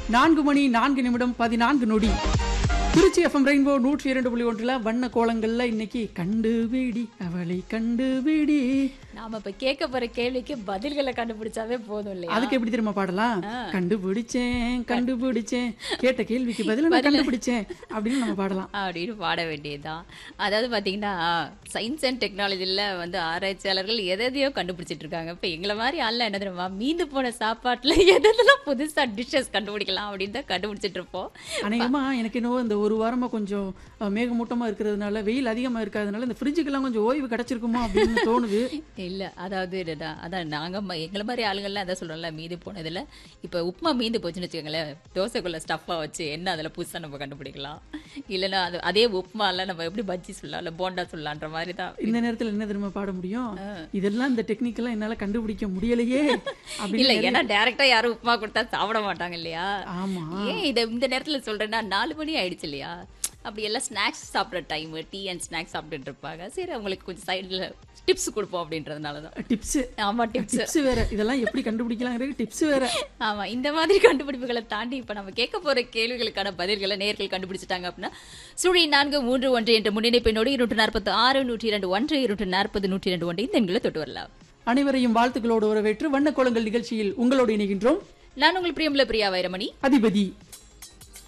நான்கு மணி நான்கு நிமிடம் பதினான்கு நொடி திருச்சி எஃப்எம் ரெயின்போ நூற்றி இரண்டு புள்ளி ஒன்றில் வண்ண கோலங்கள்ல இன்னைக்கு கண்டுபிடி அவளை கண்டுபிடி நாம இப்ப கேட்க போற கேள்விக்கு பதில்களை கண்டுபிடிச்சாவே போதும் இல்லையா அதுக்கு எப்படி தெரியுமா பாடலாம் கண்டுபிடிச்சேன் கண்டுபிடிச்சேன் கேட்ட கேள்விக்கு பதில் நான் கண்டுபிடிச்சேன் அப்படின்னு நம்ம பாடலாம் அப்படின்னு பாட வேண்டியதுதான் அதாவது பாத்தீங்கன்னா சயின்ஸ் அண்ட் டெக்னாலஜில வந்து ஆராய்ச்சியாளர்கள் எதையோ கண்டுபிடிச்சிட்டு இருக்காங்க இப்ப எங்களை மாதிரி ஆள்ல என்ன தெரியுமா மீந்து போன சாப்பாட்டுல எதெல்லாம் புதுசா டிஷ்ஷஸ் கண்டுபிடிக்கலாம் அப்படின்னு தான் கண்டுபிடிச்சிட்டு இருப்போம் அநேகமா எனக்கு என்னவோ இந்த ஒரு வாரமா கொஞ்சம் அஹ், மேகமூட்டமா இருக்கிறதுனால வெயில் அதிகமா இருக்கிறதுனால இந்த ஃப்ரிட்ஜுக்கெல்லாம் கொஞ்சம் ஓய்வு கிடைச்சிருக்குமோ அப்படின்னு தோணுது இல்ல அதாவது இதுதான் அதான் நாங்க ம- எங்களை மாதிரி ஆளுங்கள்லாம் அதான் சொல்றோம்ல மீது போனதுல இப்ப உப்புமா மீந்து போச்சுன்னு வச்சுக்கோங்களேன் தோசைக்குள்ள ஸ்டஃப்பா வச்சு என்ன அதுல புதுசா நம்ம கண்டுபிடிக்கலாம் இல்லைன்னா அது அதே உப்புமால நம்ம எப்படி பஜ்ஜி சொல்லலாம் இல்ல போண்டா சொல்லலான்ற மாதிரி தான் இந்த நேரத்துல என்ன தெரியுமா பாட முடியும் இதெல்லாம் இந்த டெக்னிக் எல்லாம் என்னால கண்டுபிடிக்க முடியலையே அப்படின்னு இல்ல ஏன்னா டைரக்டா யாரும் உப்புமா கொடுத்தா சாப்பிட மாட்டாங்க இல்லையா ஆமா ஏன் இத இந்த நேரத்துல சொல்றேன்னா நாலு மணி ஆயிடுச்சு இல்லையா அப்படி எல்லாம் ஸ்நாக்ஸ் சாப்பிட்ற டைம் டீ அண்ட் ஸ்நாக்ஸ் சாப்பிட்டுட்டு இருப்பாங்க சரி அவங்களுக்கு கொஞ்சம் சைடுல டிப்ஸ் கொடுப்போம் அப்படின்றதுனால தான் டிப்ஸ் ஆமா டிப்ஸ் டிப்ஸ் வேற இதெல்லாம் எப்படி கண்டுபிடிக்கலாங்கிறது டிப்ஸ் வேற ஆமா இந்த மாதிரி கண்டுபிடிப்புகளை தாண்டி இப்ப நம்ம கேட்க போற கேள்விகளுக்கான பதில்களை நேர்கள் கண்டுபிடிச்சிட்டாங்க அப்படின்னா சுழி நான்கு மூன்று ஒன்று என்ற முன்னிணைப்பினோடு இருநூற்று நாற்பத்தி ஆறு நூற்றி இரண்டு ஒன்று இருநூற்று நாற்பது நூற்றி இரண்டு ஒன்று இந்த எண்களை தொட்டு வரலாம் அனைவரையும் வாழ்த்துக்களோடு வரவேற்று வண்ண கோலங்கள் நிகழ்ச்சியில் உங்களோடு இணைகின்றோம் நான் உங்கள் பிரியமுல பிரியா வைரமணி அதிபதி